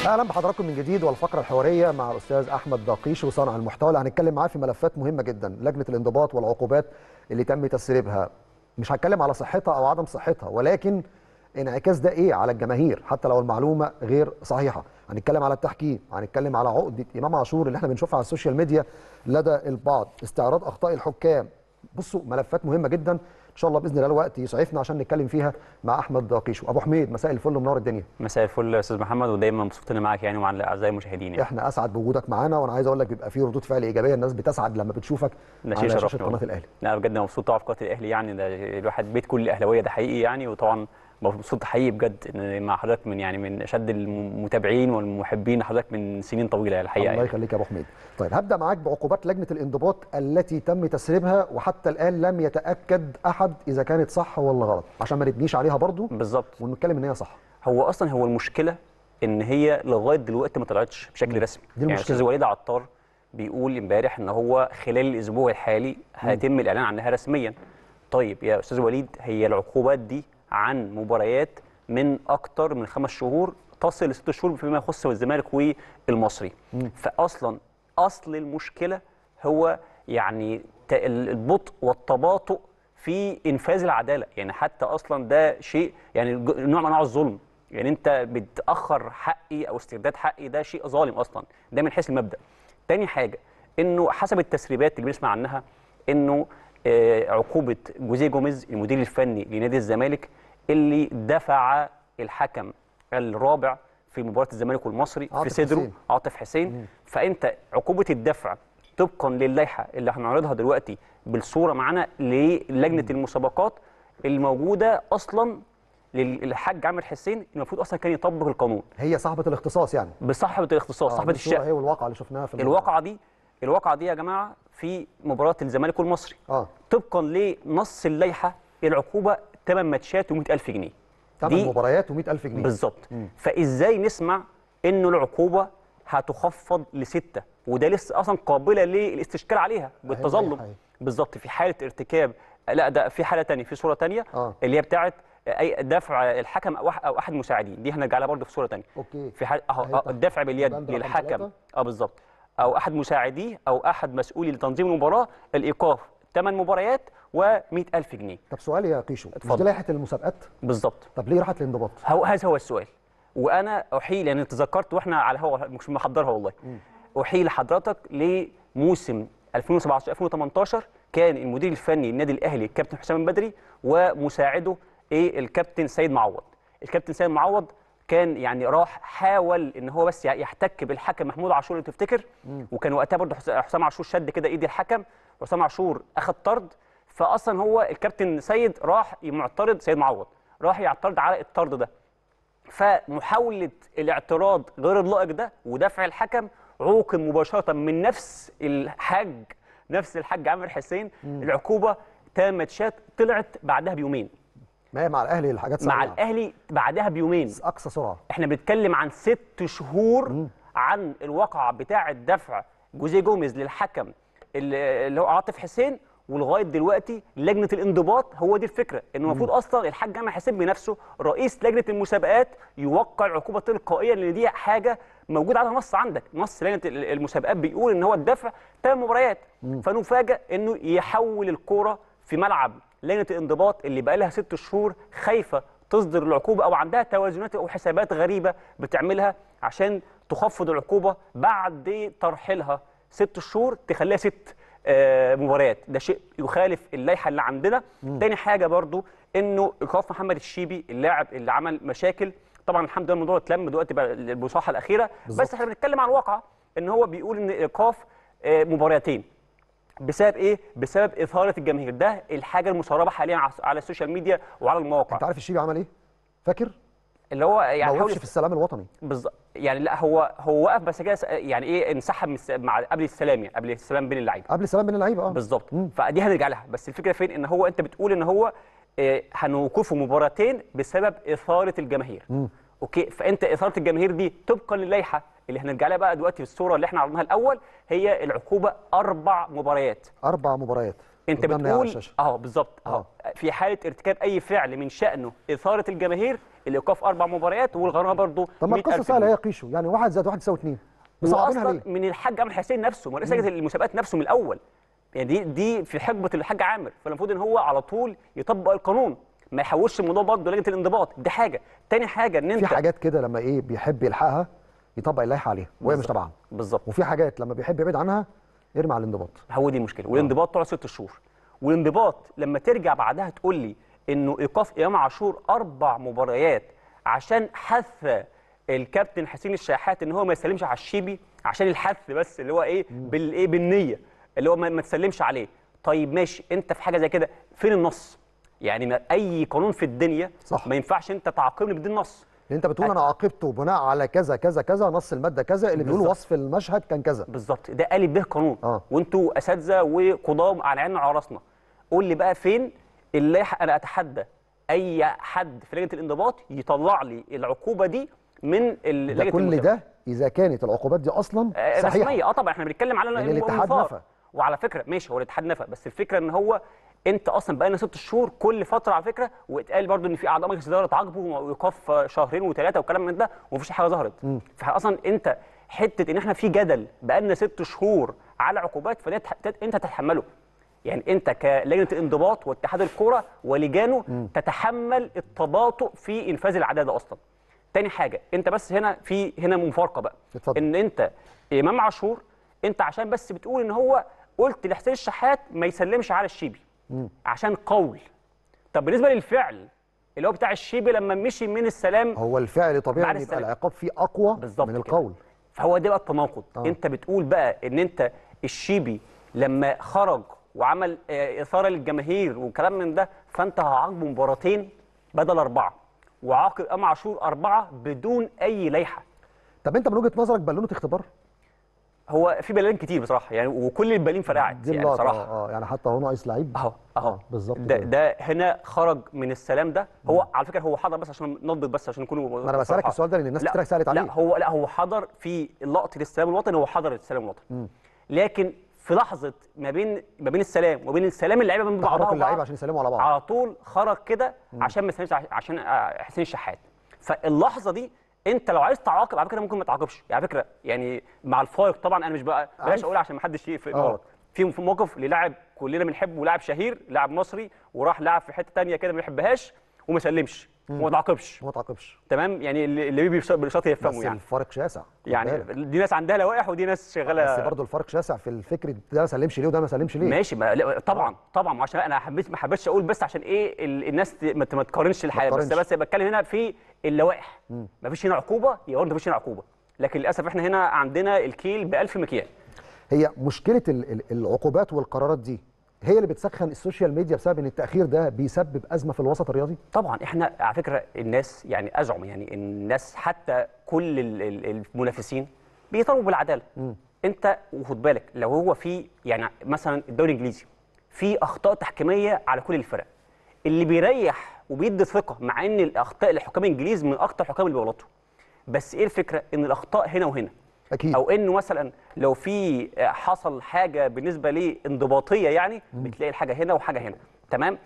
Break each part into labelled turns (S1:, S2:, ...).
S1: اهلا بحضراتكم من جديد والفقره الحواريه مع الاستاذ احمد دقيش وصانع المحتوى اللي هنتكلم معاه في ملفات مهمه جدا لجنه الانضباط والعقوبات اللي تم تسريبها مش هتكلم على صحتها او عدم صحتها ولكن انعكاس ده ايه على الجماهير حتى لو المعلومه غير صحيحه هنتكلم على التحكيم هنتكلم على عقده امام عاشور اللي احنا بنشوفها على السوشيال ميديا لدى البعض استعراض اخطاء الحكام بصوا ملفات مهمه جدا ان شاء الله باذن الله الوقت يسعفنا عشان نتكلم فيها مع احمد دقيشو ابو حميد مساء الفل ومنور الدنيا
S2: مساء الفل يا استاذ محمد ودايما مبسوط اني معاك يعني ومع الاعزائي المشاهدين يعني
S1: احنا اسعد بوجودك معانا وانا عايز اقول لك بيبقى في ردود فعل ايجابيه الناس بتسعد لما بتشوفك
S2: ده
S1: على
S2: شيء
S1: شاشه
S2: شرفنا
S1: قناه
S2: والله.
S1: الاهلي
S2: لا بجد انا مبسوط طبعا في قناه الاهلي يعني ده الواحد بيت كل الاهلاويه ده حقيقي يعني وطبعا مبسوط حقيقي بجد ان مع حضرتك من يعني من اشد المتابعين والمحبين لحضرتك من سنين طويله الحقيقه
S1: الله
S2: يعني.
S1: يخليك يا ابو حميد طيب هبدا معاك بعقوبات لجنه الانضباط التي تم تسريبها وحتى الان لم يتاكد احد اذا كانت صح ولا غلط عشان ما نبنيش عليها برضو
S2: بالظبط
S1: ونتكلم ان هي صح
S2: هو اصلا هو المشكله ان هي لغايه دلوقتي ما طلعتش بشكل رسمي
S1: دي
S2: يعني
S1: المشكلة.
S2: استاذ وليد عطار بيقول امبارح ان هو خلال الاسبوع الحالي هيتم الاعلان عنها رسميا طيب يا استاذ وليد هي العقوبات دي عن مباريات من اكتر من خمس شهور تصل لست شهور فيما يخص الزمالك والمصري فاصلا اصل المشكله هو يعني ت- البطء والتباطؤ في انفاذ العداله يعني حتى اصلا ده شيء يعني ج- نوع من انواع الظلم يعني انت بتاخر حقي او استرداد حقي ده شيء ظالم اصلا ده من حيث المبدا تاني حاجه انه حسب التسريبات اللي بنسمع عنها انه آه، عقوبه جوزيه جوميز المدير الفني لنادي الزمالك اللي دفع الحكم الرابع في مباراه الزمالك والمصري في
S1: عاطف
S2: صدره
S1: حسين.
S2: عاطف حسين فانت عقوبه الدفع طبقا للائحه اللي هنعرضها دلوقتي بالصوره معانا للجنه المسابقات الموجوده اصلا للحاج عامر حسين المفروض اصلا كان يطبق القانون
S1: هي صاحبه الاختصاص يعني
S2: بصاحبه الاختصاص
S1: آه،
S2: صاحبه
S1: دي الصورة
S2: الشأن
S1: هي والواقعه اللي شفناها في الموضوع.
S2: الواقعه دي الواقعه دي يا جماعه في مباراه الزمالك والمصري
S1: اه
S2: طبقا لنص اللائحه العقوبه 8 ماتشات و100000 جنيه
S1: ثمان مباريات و100000 جنيه
S2: بالظبط فازاي نسمع انه العقوبه هتخفض لسته وده لسه اصلا قابله للاستشكال عليها بالتظلم
S1: أهي.
S2: بالظبط في حاله ارتكاب لا ده في حاله تانية في صوره تانية
S1: آه.
S2: اللي هي بتاعه اي دفع الحكم او أح- او احد مساعدين دي هنرجع لها برضه في صوره تانية
S1: اوكي
S2: في حال
S1: أهي
S2: أهو
S1: تحت
S2: الدفع باليد
S1: البند رقم
S2: للحكم
S1: ثلاثة.
S2: اه بالظبط او احد مساعديه او احد مسؤولي لتنظيم المباراه الايقاف ثمان مباريات و100000 جنيه
S1: طب سؤال يا قيشو مش
S2: اتفضل.
S1: دي لائحه المسابقات
S2: بالظبط
S1: طب ليه راحت الانضباط
S2: هو هذا هو السؤال وانا احيل يعني تذكرت واحنا على الهوا مش محضرها والله احيل حضرتك لموسم 2017 2018 كان المدير الفني للنادي الاهلي الكابتن حسام البدري ومساعده ايه الكابتن سيد معوض الكابتن سيد معوض كان يعني راح حاول ان هو بس يحتك بالحكم محمود عاشور لو تفتكر وكان وقتها برضه حس- حسام عاشور شد كده ايد الحكم وحسام عاشور اخذ طرد فاصلا هو الكابتن سيد راح معترض سيد معوض راح يعترض على الطرد ده فمحاولة الاعتراض غير اللائق ده ودفع الحكم عوقب مباشرة من نفس الحاج نفس الحاج عامر حسين العقوبة ثمان ماتشات طلعت بعدها بيومين
S1: ما هي مع الاهلي الحاجات
S2: مع
S1: سريعة.
S2: الاهلي بعدها بيومين
S1: اقصى سرعه
S2: احنا بنتكلم عن ست شهور عن الواقعة بتاعة دفع جوزيه جوميز للحكم اللي اللي هو عاطف حسين ولغايه دلوقتي لجنه الانضباط هو دي الفكره ان المفروض اصلا الحاج جامع حسين بنفسه رئيس لجنه المسابقات يوقع عقوبه تلقائيه لان دي حاجه موجود عليها نص عندك نص لجنه ال- المسابقات بيقول ان هو الدفع ثمان مباريات فنفاجئ انه يحول الكوره في ملعب لجنه الانضباط اللي بقى لها ست شهور خايفه تصدر العقوبه او عندها توازنات او حسابات غريبه بتعملها عشان تخفض العقوبه بعد ترحيلها ست شهور تخليها ست آه، مباريات ده شيء يخالف اللائحه اللي عندنا تاني حاجه برضو انه ايقاف محمد الشيبي اللاعب اللي عمل مشاكل طبعا الحمد لله الموضوع اتلم دلوقتي بقى البصاحه الاخيره
S1: بالظبط.
S2: بس احنا بنتكلم عن الواقع ان هو بيقول ان ايقاف آه، مباراتين بسبب ايه بسبب اثاره الجماهير ده الحاجه المسربه حاليا على- على السوشيال ميديا وعلى المواقع
S1: انت عارف الشيبي عمل ايه فاكر
S2: اللي هو
S1: ما
S2: يعني حاول
S1: وقفش في السلام الوطني
S2: بالظبط يعني لا هو هو وقف بس كده س- يعني ايه انسحب من الس- مع قبل السلام يعني قبل السلام بين اللعيبه
S1: قبل السلام بين اللعيبه اه
S2: بالظبط فدي هنرجع لها بس الفكره فين ان هو انت بتقول ان هو آه، هنوقفه مباراتين بسبب اثاره الجماهير اوكي فانت اثاره الجماهير دي طبقا للائحه اللي هنرجع لها بقى دلوقتي في الصوره اللي احنا عرضناها الاول هي العقوبه اربع مباريات
S1: اربع مباريات
S2: انت
S1: قدامنا على
S2: بتقول
S1: الشاشة.
S2: اه بالظبط اه في حاله ارتكاب اي فعل من شانه اثاره الجماهير الايقاف اربع مباريات والغرامه برضه
S1: طب ما
S2: 100,000
S1: القصه سهله
S2: جنيه.
S1: يا قيشو يعني واحد زائد واحد يساوي اثنين مصعبينها
S2: واصلا
S1: ليه؟
S2: من الحاج عامر حسين نفسه من رئيس لجنه المسابقات نفسه من الاول يعني دي دي في حقبه الحاج عامر فالمفروض ان هو على طول يطبق القانون ما يحولش الموضوع برضه لجنه الانضباط دي حاجه تاني حاجه ان انت
S1: في حاجات كده لما ايه بيحب يلحقها يطبق اللائحه عليها وهي مش تبعها
S2: بالظبط
S1: وفي حاجات لما بيحب يبعد عنها يرمي على الانضباط
S2: هو دي المشكله والانضباط تقعد ست شهور والانضباط لما ترجع بعدها تقول لي انه ايقاف امام عاشور اربع مباريات عشان حث الكابتن حسين الشحات ان هو ما يسلمش على الشيبي عشان الحث بس اللي هو ايه بالايه بالنيه اللي هو ما, ما تسلمش عليه طيب ماشي انت في حاجه زي كده فين النص يعني ما اي قانون في الدنيا
S1: صح.
S2: ما ينفعش انت تعاقبني بدون نص
S1: لان انت بتقول انا عاقبته بناء على كذا كذا كذا نص الماده كذا اللي بيقول
S2: بالظبط.
S1: وصف المشهد كان كذا
S2: بالظبط ده قالب به قانون
S1: آه.
S2: وانتوا اساتذه وقضاه على عيننا وعلى راسنا قول لي بقى فين اللائحه انا اتحدى اي حد في لجنه الانضباط يطلع لي العقوبه دي من ال-
S1: ده
S2: لجنه
S1: كل
S2: المسابقات.
S1: ده اذا كانت العقوبات دي اصلا
S2: آه،
S1: صحيحه
S2: رسميه اه طبعا احنا بنتكلم على
S1: لأن الاتحاد
S2: المنفار.
S1: نفى.
S2: وعلى فكره ماشي هو الاتحاد نفى بس الفكره ان هو انت اصلا بقى لنا ست شهور كل فتره على فكره واتقال برضو ان في اعضاء مجلس الاداره اتعاقبوا وايقاف شهرين وثلاثه وكلام من ده ومفيش حاجه ظهرت فاصلا انت حته ان احنا في جدل بقى لنا ست شهور على عقوبات فده تت- انت تتحمله يعني انت كلجنه الانضباط واتحاد الكوره ولجانه تتحمل التباطؤ في انفاذ العداله ده اصلا تاني حاجه انت بس هنا في هنا مفارقه بقى
S1: اتفضل.
S2: ان انت امام عاشور انت عشان بس بتقول ان هو قلت لحسين الشحات ما يسلمش على الشيبي عشان قول طب بالنسبه للفعل اللي هو بتاع الشيبي لما مشي من السلام
S1: هو الفعل طبيعي
S2: بعد
S1: ان يبقى
S2: السلام.
S1: العقاب فيه اقوى
S2: بالظبط
S1: من
S2: كده.
S1: القول
S2: فهو ده بقى التناقض
S1: آه.
S2: آه. انت بتقول بقى ان انت الشيبي لما خرج وعمل آه، اثاره للجماهير وكلام من ده فانت هعاقبه مباراتين بدل اربعه وعاقب امام عاشور اربعه بدون اي لائحه
S1: طب انت من وجهه نظرك بالونه اختبار
S2: هو في بلالين كتير بصراحه يعني وكل البلالين فرقعت
S1: دي
S2: يعني
S1: اللقطه
S2: بصراحه
S1: اه يعني حتى هو ناقص لعيب
S2: اهو اهو
S1: آه، بالظبط
S2: ده,
S1: كده.
S2: ده هنا خرج من السلام ده هو على فكره هو حضر بس عشان نضبط بس عشان نكون
S1: ما انا بسالك السؤال ده لان الناس
S2: لا
S1: كتير سالت عليه
S2: لا هو لا هو حضر في لقطه السلام الوطني هو حضر السلام الوطني لكن في لحظه ما بين ما بين السلام وبين السلام اللعيبه من بعضها
S1: تحرك اللعيبه
S2: وبعض
S1: عشان يسلموا على بعض
S2: على طول خرج كده عشان ما يسلمش ع- عشان آه، حسين الشحات فاللحظه دي انت لو عايز تعاقب على فكره ممكن ما تعاقبش يعني على فكره يعني مع الفارق طبعا انا مش بقى بلاش
S1: عارف.
S2: اقول عشان ما حدش يفهم
S1: آه.
S2: غلط في في موقف للاعب كلنا بنحبه لاعب شهير لاعب مصري وراح لعب في حته تانية كده ما بيحبهاش وما سلمش وما تعاقبش
S1: ما تعاقبش
S2: تمام يعني اللي اللي بيشط- بيشاط يفهمه
S1: بس
S2: يعني
S1: الفرق شاسع خد
S2: يعني
S1: بالك.
S2: دي ناس عندها لوائح ودي ناس
S1: بس
S2: شغاله
S1: برضه الفرق شاسع في الفكر ده ما سلمش ليه وده ما سلمش ليه
S2: ماشي ما لا، طبعا طبعا عشان انا حبيت ما حبيتش اقول بس عشان ايه ال- الناس ت- ما ت- ما تقارنش الحياه بس
S1: تقارنش.
S2: بس بتكلم هنا في اللوائح ما فيش هنا عقوبه يبقى برضه ما فيش هنا عقوبه لكن للاسف احنا هنا عندنا الكيل ب 1000 مكيال
S1: هي مشكله ال- ال- العقوبات والقرارات دي هي اللي بتسخن السوشيال ميديا بسبب ان التاخير ده بيسبب ازمه في الوسط الرياضي
S2: طبعا احنا على فكره الناس يعني ازعم يعني الناس حتى كل ال- ال- المنافسين بيطالبوا بالعداله انت وخد بالك لو هو في يعني مثلا الدوري الانجليزي في اخطاء تحكيميه على كل الفرق اللي بيريح وبيدي ثقه مع ان الاخطاء الحكام الانجليز من اكتر الحكام اللي بيغلطوا بس ايه الفكره ان الاخطاء هنا وهنا
S1: اكيد
S2: او انه مثلا لو في حصل حاجه بالنسبه لي انضباطيه يعني بتلاقي الحاجه هنا وحاجه هنا تمام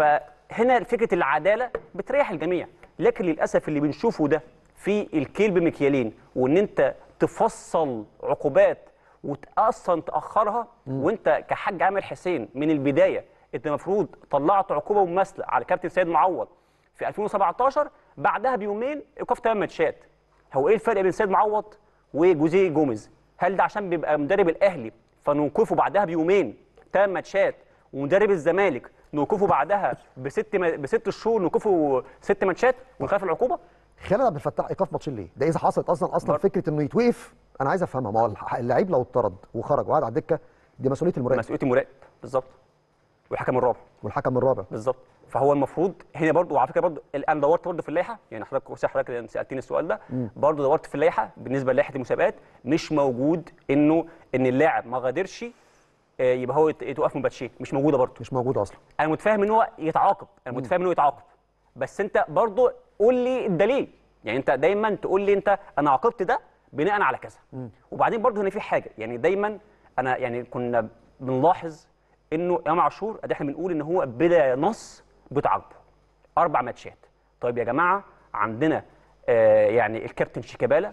S2: فهنا فكره العداله بتريح الجميع لكن للاسف اللي بنشوفه ده في الكيل بمكيالين وان انت تفصل عقوبات واصلا تاخرها وانت كحاج عامر حسين من البدايه انت المفروض طلعت عقوبه مماثله على كابتن سيد معوض في 2017 بعدها بيومين ايقاف ثمان ماتشات هو ايه الفرق بين سيد معوض وجوزيه جوميز هل ده عشان بيبقى مدرب الاهلي فنوقفه بعدها بيومين ثمان ماتشات ومدرب الزمالك نوقفه بعدها بست ما- بست شهور نوقفه ست ماتشات ونخاف العقوبه
S1: خالد عبد الفتاح ايقاف ماتشين ليه؟ ده اذا حصلت اصلا اصلا
S2: بر-
S1: فكره انه يتوقف انا عايز افهمها ما هو الح- اللعيب لو اتطرد وخرج وقعد على الدكه دي مسؤوليه المراقب
S2: مسؤوليه المراقب بالظبط والحكم الرابع
S1: والحكم الرابع
S2: بالظبط فهو المفروض هنا برضو وعلى فكره برضو انا دورت برضو في اللائحه يعني حضرتك كويس حضرتك لأن سالتني السؤال ده برضو دورت في اللائحه بالنسبه للائحه المسابقات مش موجود انه ان اللاعب ما غادرش آه، يبقى هو يت- يتوقف من باتشيه مش موجوده برضو
S1: مش موجوده اصلا
S2: انا متفاهم ان هو يتعاقب انا متفاهم ان هو يتعاقب بس انت برضو قول لي الدليل يعني انت دايما تقول لي انت انا عاقبت ده بناء على كذا وبعدين برضو هنا في حاجه يعني دايما انا يعني كنا بنلاحظ انه امام عاشور ادي احنا بنقول ان هو بلا نص بتعاقبه اربع ماتشات طيب يا جماعه عندنا آه يعني الكابتن شيكابالا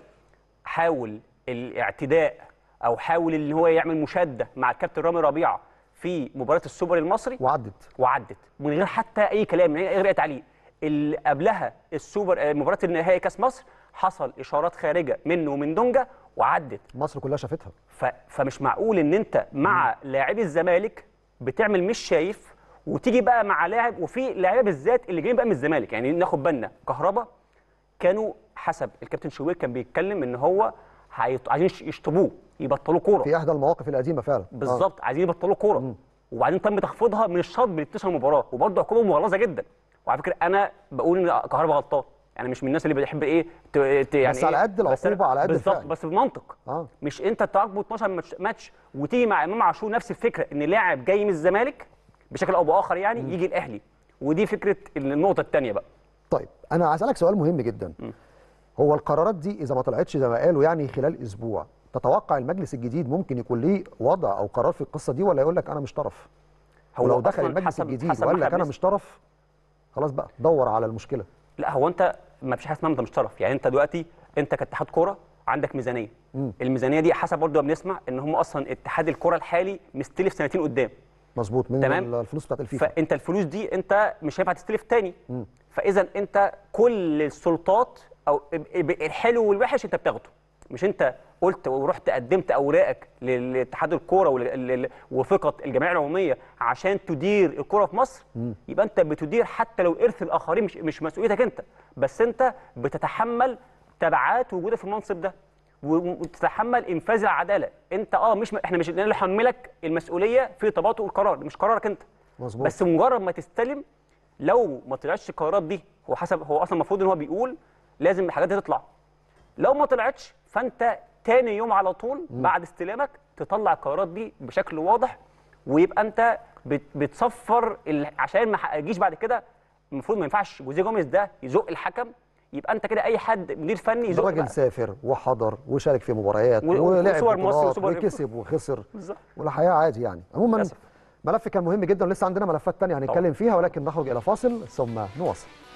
S2: حاول الاعتداء او حاول ان هو يعمل مشاده مع الكابتن رامي ربيعه في مباراه السوبر المصري
S1: وعدت
S2: وعدت من غير حتى اي كلام من غير اي تعليق اللي قبلها السوبر آه، مباراه النهائي كاس مصر حصل اشارات خارجه منه ومن دونجا وعدت
S1: مصر كلها شافتها
S2: ف... فمش معقول ان انت مع لاعبي الزمالك بتعمل مش شايف وتيجي بقى مع لاعب وفي لعيبه بالذات اللي جايين بقى من الزمالك يعني ناخد بالنا كهربا كانوا حسب الكابتن شوبير كان بيتكلم ان هو هيط... عايزين يش- يشطبوه يبطلوا كوره
S1: في احدى المواقف القديمه فعلا آه.
S2: بالظبط عايزين يبطلوا كوره وبعدين تم تخفيضها من الشوط ب 12 مباراه وبرضه عقوبه مغلظه جدا وعلى فكره انا بقول ان كهربا غلطان يعني مش من الناس اللي بتحب ايه ت... ت... يعني
S1: بس على
S2: إيه؟
S1: قد
S2: بس
S1: العقوبة، على قد
S2: بالظبط
S1: الفعل.
S2: بس بمنطق
S1: اه
S2: مش انت تعاقبه 12 ماتش- ماتش وتيجي مع امام عاشور نفس الفكره ان لاعب جاي من الزمالك بشكل او باخر يعني يجي الاهلي ودي فكره النقطه الثانيه بقى
S1: طيب انا هسالك سؤال مهم جدا هو القرارات دي اذا ما طلعتش زي ما قالوا يعني خلال اسبوع تتوقع المجلس الجديد ممكن يكون ليه وضع او قرار في القصه دي ولا يقول لك انا مش طرف
S2: هو
S1: ولو دخل
S2: أصلاً
S1: المجلس
S2: حسب-
S1: الجديد
S2: حسب
S1: وقال
S2: ما
S1: لك
S2: احنا
S1: انا
S2: بنس-
S1: مش طرف خلاص بقى دور على المشكله
S2: لا هو انت ما فيش حاجه اسمها انت مش طرف يعني انت دلوقتي انت كاتحاد كوره عندك ميزانيه الميزانيه دي حسب برضه ما بنسمع ان هم اصلا اتحاد الكوره الحالي مستلف سنتين قدام
S1: مظبوط من
S2: تمام.
S1: الفلوس بتاعت الفيفا
S2: فانت الفلوس دي انت مش هينفع تستلف تاني فاذا انت كل السلطات او ب- ب- الحلو والوحش انت بتاخده مش انت قلت ورحت قدمت اوراقك لل- لاتحاد الكوره ول- لل- وثقه الجمعيه العموميه عشان تدير الكوره في مصر يبقى انت بتدير حتى لو ارث الاخرين مش مش مسؤوليتك انت بس انت بتتحمل تبعات وجودك في المنصب ده و- وتتحمل انفاذ العداله انت اه مش احنا مش اللي حملك المسؤوليه في تباطؤ القرار مش قرارك انت
S1: مظبوط.
S2: بس مجرد ما تستلم لو ما طلعتش القرارات دي هو حسب هو اصلا المفروض ان هو بيقول لازم الحاجات دي تطلع لو ما طلعتش فانت تاني يوم على طول بعد استلامك تطلع القرارات دي بشكل واضح ويبقى انت بت- بتصفر ال- عشان ما ح- يجيش بعد كده المفروض ما ينفعش جوزيه جوميز ده يزق الحكم يبقى انت كده اي حد مدير فني يزق
S1: الراجل
S2: بقى.
S1: سافر وحضر وشارك في مباريات
S2: و-
S1: ولعب
S2: وصور مصر
S1: بطولات
S2: وسوبر-
S1: وكسب وخسر
S2: بالظبط.
S1: والحياه عادي يعني عموما
S2: للأسف.
S1: ملف كان مهم جدا ولسه عندنا ملفات تانية هنتكلم فيها ولكن نخرج الى فاصل ثم نواصل